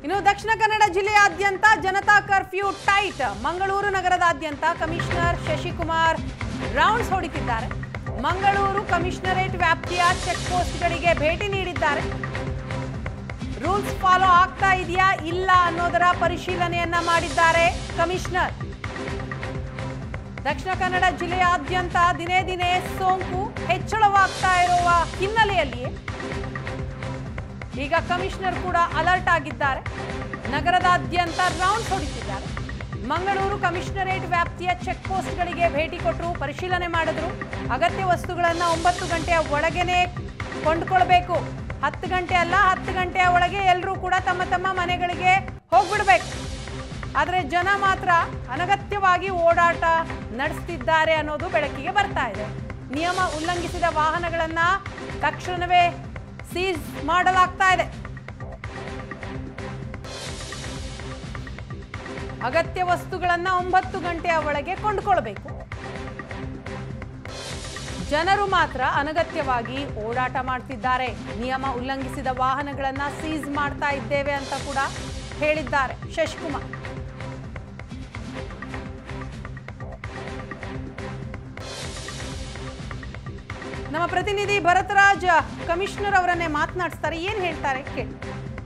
ಇನ್ನು ದಕ್ಷಿಣ ಕನ್ನಡ ಜಿಲ್ಲೆಯಾದ್ಯಂತ ಜನತಾ ಕರ್ಫ್ಯೂ ಟೈಟ್ ಮಂಗಳೂರು ನಗರದಾದ್ಯಂತ ಕಮಿಷನರ್ ಶಶಿಕುಮಾರ್ ರೌಂಡ್ಸ್ ಹೊಡಿತಿದ್ದಾರೆ ಮಂಗಳೂರು ಕಮಿಷನರೇಟ್ ವ್ಯಾಪ್ತಿಯ ಚೆಕ್ ಪೋಸ್ಟ್ಗಳಿಗೆ ಭೇಟಿ ನೀಡಿದ್ದಾರೆ ರೂಲ್ಸ್ ಫಾಲೋ ಆಗ್ತಾ ಇದೆಯಾ ಇಲ್ಲ ಅನ್ನೋದರ ಪರಿಶೀಲನೆಯನ್ನ ಮಾಡಿದ್ದಾರೆ ಕಮಿಷನರ್ ದಕ್ಷಿಣ ಕನ್ನಡ ಜಿಲ್ಲೆಯಾದ್ಯಂತ ದಿನೇ ದಿನೇ ಸೋಂಕು ಹೆಚ್ಚಳವಾಗ್ತಾ ಇರುವ ಹಿನ್ನೆಲೆಯಲ್ಲಿ ಈಗ ಕಮಿಷನರ್ ಕೂಡ ಅಲರ್ಟ್ ಆಗಿದ್ದಾರೆ ನಗರದಾದ್ಯಂತ ರೌಂಡ್ಸ್ ಹೊಡಿತಿದ್ದಾರೆ ಮಂಗಳೂರು ಕಮಿಷನರೇಟ್ ವ್ಯಾಪ್ತಿಯ ಚೆಕ್ ಪೋಸ್ಟ್ಗಳಿಗೆ ಭೇಟಿ ಕೊಟ್ಟರು ಪರಿಶೀಲನೆ ಮಾಡಿದ್ರು ಅಗತ್ಯ ವಸ್ತುಗಳನ್ನು ಒಂಬತ್ತು ಗಂಟೆಯ ಒಳಗೇನೆ ಕೊಂಡ್ಕೊಳ್ಬೇಕು ಹತ್ತು ಗಂಟೆ ಅಲ್ಲ ಹತ್ತು ಗಂಟೆಯ ಒಳಗೆ ಎಲ್ಲರೂ ಕೂಡ ತಮ್ಮ ತಮ್ಮ ಮನೆಗಳಿಗೆ ಹೋಗ್ಬಿಡ್ಬೇಕು ಆದರೆ ಜನ ಮಾತ್ರ ಅನಗತ್ಯವಾಗಿ ಓಡಾಟ ನಡೆಸ್ತಿದ್ದಾರೆ ಅನ್ನೋದು ಬೆಳಕಿಗೆ ಬರ್ತಾ ಇದೆ ನಿಯಮ ಉಲ್ಲಂಘಿಸಿದ ವಾಹನಗಳನ್ನ ತಕ್ಷಣವೇ ಸೀಸ್ ಮಾಡಲಾಗ್ತಾ ಇದೆ ಅಗತ್ಯ ವಸ್ತುಗಳನ್ನ ಒಂಬತ್ತು ಗಂಟೆಯ ಒಳಗೆ ಕೊಂಡ್ಕೊಳ್ಬೇಕು ಜನರು ಮಾತ್ರ ಅನಗತ್ಯವಾಗಿ ಓಡಾಟ ಮಾಡ್ತಿದ್ದಾರೆ ನಿಯಮ ಉಲ್ಲಂಘಿಸಿದ ವಾಹನಗಳನ್ನ ಸೀಸ್ ಮಾಡ್ತಾ ಇದ್ದೇವೆ ಅಂತ ಕೂಡ ಹೇಳಿದ್ದಾರೆ ಶಶಿಕುಮಾರ್ ನಮ್ಮ ಪ್ರತಿನಿಧಿ ಭರತರಾಜ್ ಕಮಿಷನರ್ ಅವರನ್ನೇ ಮಾತನಾಡಿಸ್ತಾರೆ ಏನ್ ಹೇಳ್ತಾರೆ ಕೇಳಿ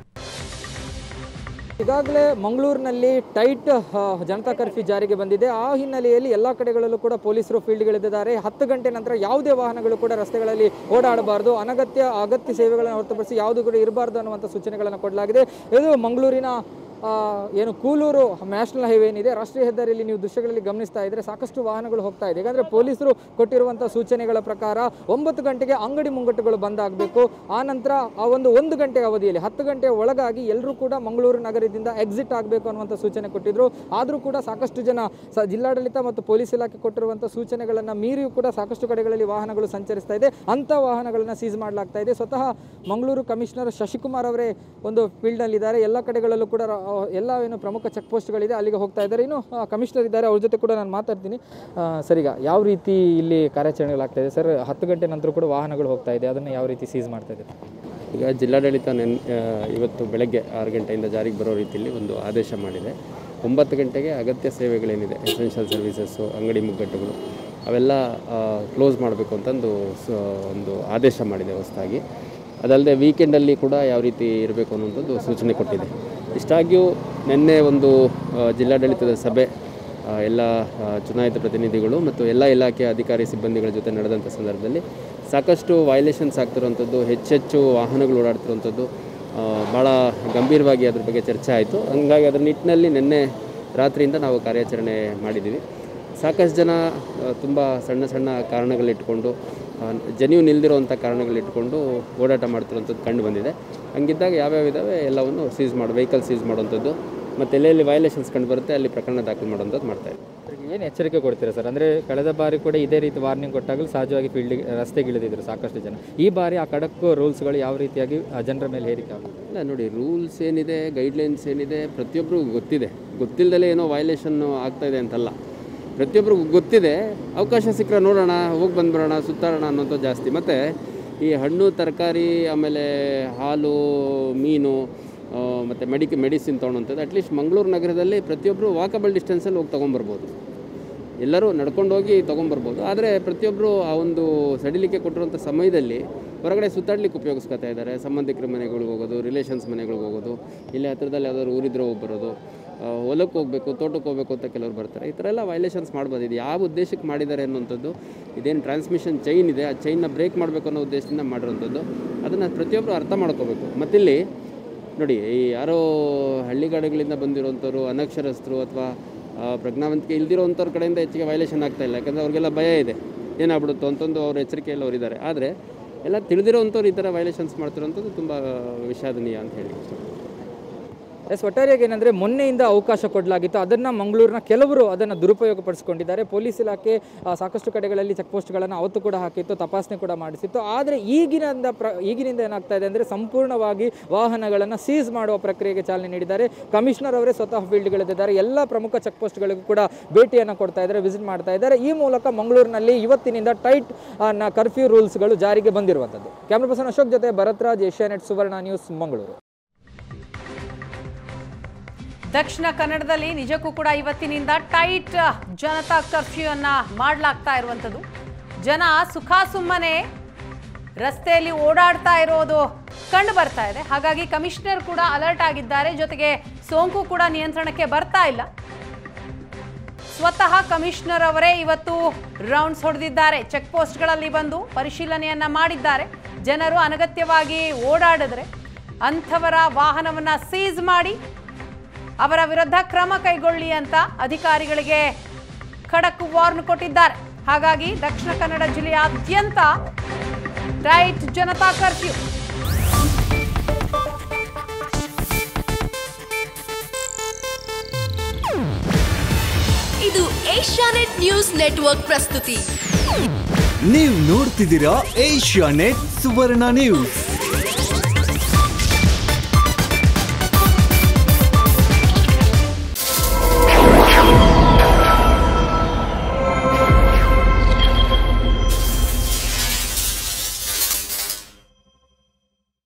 ಈಗಾಗಲೇ ಮಂಗಳೂರಿನಲ್ಲಿ ಟೈಟ್ ಆ, ಜನತಾ ಕರ್ಫ್ಯೂ ಜಾರಿಗೆ ಬಂದಿದೆ ಆ ಹಿನ್ನೆಲೆಯಲ್ಲಿ ಎಲ್ಲ ಕಡೆಗಳಲ್ಲೂ ಕೂಡ ಪೊಲೀಸರು ಫೀಲ್ಡ್ಗಳಿದ್ದಾರೆ ಹತ್ತು ಗಂಟೆ ನಂತರ ಯಾವುದೇ ವಾಹನಗಳು ಕೂಡ ರಸ್ತೆಗಳಲ್ಲಿ ಓಡಾಡಬಾರ್ದು ಅನಗತ್ಯ ಅಗತ್ಯ ಸೇವೆಗಳನ್ನು ಹೊರತುಪಡಿಸಿ ಯಾವುದು ಕೂಡ ಇರಬಾರ್ದು ಅನ್ನುವಂಥ ಸೂಚನೆಗಳನ್ನು ಕೊಡಲಾಗಿದೆ ಇದು ಮಂಗಳೂರಿನ ಆ, ಏನು ಕೂಲೂರು ನ್ಯಾಷನಲ್ ಹೈವೇ ಏನಿದೆ ರಾಷ್ಟ್ರೀಯ ಹೆದ್ದಾರಿಯಲ್ಲಿ ನೀವು ದೃಶ್ಯಗಳಲ್ಲಿ ಗಮನಿಸ್ತಾ ಇದ್ರೆ ಸಾಕಷ್ಟು ವಾಹನಗಳು ಹೋಗ್ತಾ ಇದೆ ಯಾಕಂದ್ರೆ ಪೊಲೀಸರು ಕೊಟ್ಟಿರುವಂಥ ಸೂಚನೆಗಳ ಪ್ರಕಾರ ಒಂಬತ್ತು ಗಂಟೆಗೆ ಅಂಗಡಿ ಮುಂಗಟ್ಟುಗಳು ಬಂದ್ ಆಗಬೇಕು ಆ ನಂತರ ಆ ಒಂದು ಒಂದು ಗಂಟೆ ಅವಧಿಯಲ್ಲಿ ಹತ್ತು ಗಂಟೆಯ ಒಳಗಾಗಿ ಎಲ್ಲರೂ ಕೂಡ ಮಂಗಳೂರು ನಗರದಿಂದ ಎಕ್ಸಿಟ್ ಆಗಬೇಕು ಅನ್ನುವಂಥ ಸೂಚನೆ ಕೊಟ್ಟಿದ್ರು ಆದರೂ ಕೂಡ ಸಾಕಷ್ಟು ಜನ ಸ ಜಿಲ್ಲಾಡಳಿತ ಮತ್ತು ಪೊಲೀಸ್ ಇಲಾಖೆ ಕೊಟ್ಟಿರುವಂಥ ಸೂಚನೆಗಳನ್ನು ಮೀರಿಯೂ ಕೂಡ ಸಾಕಷ್ಟು ಕಡೆಗಳಲ್ಲಿ ವಾಹನಗಳು ಸಂಚರಿಸ್ತಾ ಇದೆ ಅಂಥ ವಾಹನಗಳನ್ನು ಸೀಸ್ ಮಾಡಲಾಗ್ತಾ ಇದೆ ಸ್ವತಃ ಮಂಗಳೂರು ಕಮಿಷನರ್ ಶಶಿಕುಮಾರ್ ಅವರೇ ಒಂದು ಫೀಲ್ಡ್ನಲ್ಲಿದ್ದಾರೆ ಎಲ್ಲ ಕಡೆಗಳಲ್ಲೂ ಕೂಡ ರ- ಎಲ್ಲ ಏನು ಪ್ರಮುಖ ಚೆಕ್ ಪೋಸ್ಟ್ಗಳಿದೆ ಅಲ್ಲಿಗೆ ಹೋಗ್ತಾ ಇದ್ದಾರೆ ಇನ್ನು ಆ, ಕಮಿಷನರ್ ಇದ್ದಾರೆ ಅವ್ರ ಜೊತೆ ಕೂಡ ನಾನು ಮಾತಾಡ್ತೀನಿ ಆ, ಸರ್ ಈಗ ಯಾವ ರೀತಿ ಇಲ್ಲಿ ಕಾರ್ಯಾಚರಣೆಗಳಾಗ್ತಾ ಇದೆ ಸರ್ ಹತ್ತು ಗಂಟೆ ನಂತರ ಕೂಡ ವಾಹನಗಳು ಹೋಗ್ತಾ ಇದೆ ಅದನ್ನು ಯಾವ ರೀತಿ ಸೀಸ್ ಮಾಡ್ತಾ ಇದ್ದಾರೆ ಈಗ ಜಿಲ್ಲಾಡಳಿತ ನೆನ್ ಆ, ಇವತ್ತು ಬೆಳಗ್ಗೆ ಆರು ಗಂಟೆಯಿಂದ ಜಾರಿಗೆ ಬರೋ ರೀತಿಯಲ್ಲಿ ಒಂದು ಆದೇಶ ಮಾಡಿದೆ ಒಂಬತ್ತು ಗಂಟೆಗೆ ಅಗತ್ಯ ಸೇವೆಗಳೇನಿದೆ ಎಸೆನ್ಷಿಯಲ್ ಸರ್ವಿಸಸ್ಸು ಅಂಗಡಿ ಮುಗ್ಗಟ್ಟುಗಳು ಅವೆಲ್ಲ ಕ್ಲೋಸ್ ಮಾಡಬೇಕು ಅಂತಂದು ಸ- ಒಂದು ಆದೇಶ ಮಾಡಿದೆ ಹೊಸದಾಗಿ ಅದಲ್ಲದೆ ವೀಕೆಂಡಲ್ಲಿ ಕೂಡ ಯಾವ ರೀತಿ ಇರಬೇಕು ಅನ್ನುವಂಥದ್ದು ಸೂಚನೆ ಕೊಟ್ಟಿದೆ ಇಷ್ಟಾಗಿಯೂ ನಿನ್ನೆ ಒಂದು ಆ, ಜಿಲ್ಲಾಡಳಿತದ ಸಭೆ ಆ, ಎಲ್ಲ ಆ, ಚುನಾಯಿತ ಪ್ರತಿನಿಧಿಗಳು ಮತ್ತು ಎಲ್ಲ ಇಲಾಖೆಯ ಅಧಿಕಾರಿ ಸಿಬ್ಬಂದಿಗಳ ಜೊತೆ ನಡೆದಂಥ ಸಂದರ್ಭದಲ್ಲಿ ಸಾಕಷ್ಟು ವೈಲೇಷನ್ಸ್ ಆಗ್ತಿರುವಂಥದ್ದು ಹೆಚ್ಚೆಚ್ಚು ವಾಹನಗಳು ಓಡಾಡ್ತಿರುವಂಥದ್ದು ಆ, ಭಾಳ ಗಂಭೀರವಾಗಿ ಅದ್ರ ಬಗ್ಗೆ ಚರ್ಚೆ ಆಯಿತು ಹಂಗಾಗಿ ಅದರ ನಿಟ್ಟಿನಲ್ಲಿ ನಿನ್ನೆ ರಾತ್ರಿಯಿಂದ ನಾವು ಕಾರ್ಯಾಚರಣೆ ಮಾಡಿದ್ದೀವಿ ಸಾಕಷ್ಟು ಜನ ತುಂಬ ಸಣ್ಣ ಸಣ್ಣ ಕಾರಣಗಳಿಟ್ಕೊಂಡು ಜನ್ಯೂನ್ ಇಲ್ದಿರೋವಂಥ ಕಾರಣಗಳಿಟ್ಕೊಂಡು ಓಡಾಟ ಮಾಡ್ತಿರೋಂಥದ್ದು ಕಂಡು ಬಂದಿದೆ ಹಂಗಿದ್ದಾಗ ಯಾವ್ಯಾವ ಇದ್ದಾವೆ ಎಲ್ಲವನ್ನು ಸೀಸ್ ಮಾಡಿ ವೆಹಿಕಲ್ ಸೀಸ್ ಮಾಡುವಂಥದ್ದು ಮತ್ತು ಎಲ್ಲೆಲ್ಲಿ ವೈಲೇಷನ್ಸ್ ಕಂಡು ಬರುತ್ತೆ ಅಲ್ಲಿ ಪ್ರಕರಣ ದಾಖಲು ಮಾಡುವಂಥದ್ದು ಮಾಡ್ತಾಯಿದ್ದೀವಿ ಏನು ಎಚ್ಚರಿಕೆ ಕೊಡ್ತೀರಾ ಸರ್ ಅಂದರೆ ಕಳೆದ ಬಾರಿ ಕೂಡ ಇದೇ ರೀತಿ ವಾರ್ನಿಂಗ್ ಕೊಟ್ಟಾಗಲೂ ಸಹಜವಾಗಿ ಫೀಲ್ಡ್ ರಸ್ತೆಗಿಳಿದಿದ್ರು ಸಾಕಷ್ಟು ಜನ ಈ ಬಾರಿ ಆ ಖಡಕ್ ರೂಲ್ಸ್ಗಳು ಯಾವ ರೀತಿಯಾಗಿ ಆ ಜನರ ಮೇಲೆ ಹೇರಿಕೆ ಆಗುತ್ತೆ ಇಲ್ಲ ನೋಡಿ ರೂಲ್ಸ್ ಏನಿದೆ ಗೈಡ್ಲೈನ್ಸ್ ಏನಿದೆ ಪ್ರತಿಯೊಬ್ಬರಿಗೂ ಗೊತ್ತಿದೆ ಗೊತ್ತಿಲ್ಲದಲೇ ಏನೋ ವೈಲೇಷನ್ನು ಆಗ್ತಾಯಿದೆ ಅಂತಲ್ಲ ಪ್ರತಿಯೊಬ್ಬರಿಗೂ ಗೊತ್ತಿದೆ ಅವಕಾಶ ಸಿಕ್ಕರೆ ನೋಡೋಣ ಹೋಗಿ ಬಂದ್ಬರೋಣ ಸುತ್ತಾಡೋಣ ಅನ್ನೋದು ಜಾಸ್ತಿ ಮತ್ತು ಈ ಹಣ್ಣು ತರಕಾರಿ ಆಮೇಲೆ ಹಾಲು ಮೀನು ಮತ್ತು ಮೆಡಿಕ ಮೆಡಿಸಿನ್ ತೊಗೊಳೋಂಥದ್ದು ಅಟ್ಲೀಸ್ಟ್ ಮಂಗಳೂರು ನಗರದಲ್ಲಿ ಪ್ರತಿಯೊಬ್ಬರು ವಾಕಬಲ್ ಡಿಸ್ಟೆನ್ಸಲ್ಲಿ ಹೋಗಿ ತೊಗೊಂಬರ್ಬೋದು ಎಲ್ಲರೂ ನಡ್ಕೊಂಡು ಹೋಗಿ ತೊಗೊಂಬರ್ಬೋದು ಆದರೆ ಪ್ರತಿಯೊಬ್ಬರು ಆ ಒಂದು ಸಡಿಲಿಕೆ ಕೊಟ್ಟಿರುವಂಥ ಸಮಯದಲ್ಲಿ ಹೊರಗಡೆ ಸುತ್ತಾಡ್ಲಿಕ್ಕೆ ಉಪಯೋಗಿಸ್ಕೊತಾ ಇದ್ದಾರೆ ಸಂಬಂಧಿಕರ ಮನೆಗಳಿಗೆ ಹೋಗೋದು ರಿಲೇಷನ್ಸ್ ಮನೆಗಳಿಗೆ ಹೋಗೋದು ಇಲ್ಲಿ ಹತ್ರದಲ್ಲಿ ಯಾವ್ದಾದ್ರು ಊರಿದ್ರೆ ಹೋಗಿ ಬರೋದು ಆ, ಹೊಲಕ್ಕೆ ಹೋಗಬೇಕು ತೋಟಕ್ಕೆ ಹೋಗಬೇಕು ಅಂತ ಕೆಲವರು ಬರ್ತಾರೆ ಈ ಥರ ಎಲ್ಲ ವೈಲೇಷನ್ಸ್ ಮಾಡ್ಬೋದು ಇದು ಯಾವ ಉದ್ದೇಶಕ್ಕೆ ಮಾಡಿದ್ದಾರೆ ಅನ್ನುವಂಥದ್ದು ಇದೇನು ಟ್ರಾನ್ಸ್ಮಿಷನ್ ಚೈನ್ ಇದೆ ಆ ಚೈನ್ನ ಬ್ರೇಕ್ ಮಾಡಬೇಕು ಅನ್ನೋ ಉದ್ದೇಶದಿಂದ ಮಾಡಿರೋಂಥದ್ದು ಅದನ್ನು ಪ್ರತಿಯೊಬ್ಬರು ಅರ್ಥ ಮಾಡ್ಕೋಬೇಕು ಮತ್ತಿಲ್ಲಿ ನೋಡಿ ಈ ಯಾರೋ ಹಳ್ಳಿಗಾಡುಗಳಿಂದ ಬಂದಿರೋಂಥವ್ರು ಅನಕ್ಷರಸ್ಥರು ಅಥವಾ ಪ್ರಜ್ಞಾವಂತಿಕೆ ಇಲ್ದಿರೋಂಥವ್ರ ಕಡೆಯಿಂದ ಹೆಚ್ಚಿಗೆ ವೈಲೇಷನ್ ಆಗ್ತಾ ಇಲ್ಲ ಯಾಕಂದರೆ ಅವ್ರಿಗೆಲ್ಲ ಭಯ ಇದೆ ಏನಾಗ್ಬಿಡುತ್ತೋ ಅಂತಂದು ಅವ್ರ ಎಚ್ಚರಿಕೆಯಲ್ಲಿ ಅವ್ರು ಇದ್ದಾರೆ ಆದರೆ ಎಲ್ಲ ತಿಳಿದಿರೋಂಥವ್ರು ಈ ಥರ ವೈಲೇಷನ್ಸ್ ಮಾಡ್ತಿರೋಂಥದ್ದು ತುಂಬ ವಿಷಾದನೀಯ ಅಂತ ಹೇಳಿ ಇಷ್ಟಪಡ್ತೀನಿ ಎಸ್ ಒಟ್ಟಾರೆಯಾಗಿ ಏನಂದರೆ ಮೊನ್ನೆಯಿಂದ ಅವಕಾಶ ಕೊಡಲಾಗಿತ್ತು ಅದನ್ನು ಮಂಗಳೂರಿನ ಕೆಲವರು ಅದನ್ನು ದುರುಪಯೋಗ ಪಡಿಸಿಕೊಂಡಿದ್ದಾರೆ ಪೊಲೀಸ್ ಇಲಾಖೆ ಆ, ಸಾಕಷ್ಟು ಕಡೆಗಳಲ್ಲಿ ಚೆಕ್ ಪೋಸ್ಟ್ಗಳನ್ನು ಅವತ್ತು ಕೂಡ ಹಾಕಿತ್ತು ತಪಾಸಣೆ ಕೂಡ ಮಾಡಿಸಿತ್ತು ಆದರೆ ಈಗಿನಿಂದ ಪ್ರ ಈಗಿನಿಂದ ಏನಾಗ್ತಾ ಇದೆ ಅಂದರೆ ಸಂಪೂರ್ಣವಾಗಿ ವಾಹನಗಳನ್ನು ಸೀಸ್ ಮಾಡುವ ಪ್ರಕ್ರಿಯೆಗೆ ಚಾಲನೆ ನೀಡಿದ್ದಾರೆ ಕಮಿಷನರ್ ಅವರೇ ಸ್ವತಃ ಫೀಲ್ಡ್ಗಳಿದ್ದಾರೆ ಎಲ್ಲ ಪ್ರಮುಖ ಚೆಕ್ ಪೋಸ್ಟ್ಗಳಿಗೂ ಕೂಡ ಭೇಟಿಯನ್ನು ಕೊಡ್ತಾ ಇದ್ದಾರೆ ವಿಸಿಟ್ ಮಾಡ್ತಾ ಇದ್ದಾರೆ ಈ ಮೂಲಕ ಮಂಗಳೂರಿನಲ್ಲಿ ಇವತ್ತಿನಿಂದ ಟೈಟ್ ಕರ್ಫ್ಯೂ ರೂಲ್ಸ್ಗಳು ಜಾರಿಗೆ ಬಂದಿರುವಂಥದ್ದು ಕ್ಯಾಮ್ರಾ ಪರ್ಸನ್ ಅಶೋಕ್ ಜೊತೆ ಭರತ್ರಾಜ್ ಏಷ್ಯಾನೆಟ್ ಸುವರ್ಣ ನ್ಯೂಸ್ ಮಂಗಳೂರು ದಕ್ಷಿಣ ಕನ್ನಡದಲ್ಲಿ ನಿಜಕ್ಕೂ ಕೂಡ ಇವತ್ತಿನಿಂದ ಟೈಟ್ ಜನತಾ ಕರ್ಫ್ಯೂ ಅನ್ನ ಮಾಡಲಾಗ್ತಾ ಇರುವಂಥದ್ದು ಜನ ಸುಖ ಸುಮ್ಮನೆ ರಸ್ತೆಯಲ್ಲಿ ಓಡಾಡ್ತಾ ಇರೋದು ಕಂಡು ಬರ್ತಾ ಇದೆ ಹಾಗಾಗಿ ಕಮಿಷನರ್ ಕೂಡ ಅಲರ್ಟ್ ಆಗಿದ್ದಾರೆ ಜೊತೆಗೆ ಸೋಂಕು ಕೂಡ ನಿಯಂತ್ರಣಕ್ಕೆ ಬರ್ತಾ ಇಲ್ಲ ಸ್ವತಃ ಕಮಿಷನರ್ ಅವರೇ ಇವತ್ತು ರೌಂಡ್ಸ್ ಹೊಡೆದಿದ್ದಾರೆ ಚೆಕ್ ಪೋಸ್ಟ್ಗಳಲ್ಲಿ ಬಂದು ಪರಿಶೀಲನೆಯನ್ನ ಮಾಡಿದ್ದಾರೆ ಜನರು ಅನಗತ್ಯವಾಗಿ ಓಡಾಡಿದ್ರೆ ಅಂಥವರ ವಾಹನವನ್ನ ಸೀಸ್ ಮಾಡಿ ಅವರ ವಿರುದ್ಧ ಕ್ರಮ ಕೈಗೊಳ್ಳಿ ಅಂತ ಅಧಿಕಾರಿಗಳಿಗೆ ಖಡಕ್ ವಾರ್ನ್ ಕೊಟ್ಟಿದ್ದಾರೆ ಹಾಗಾಗಿ ದಕ್ಷಿಣ ಕನ್ನಡ ಜಿಲ್ಲೆಯಾದ್ಯಂತ ಟೈಟ್ ಜನತಾ ಕರ್ಫ್ಯೂ ಇದು ಏಷ್ಯಾನೆಟ್ ನ್ಯೂಸ್ ನೆಟ್ವರ್ಕ್ ಪ್ರಸ್ತುತಿ ನೀವು ನೋಡ್ತಿದ್ದೀರಾ ಏಷ್ಯಾ ನೆಟ್ ಸುವರ್ಣ ನ್ಯೂಸ್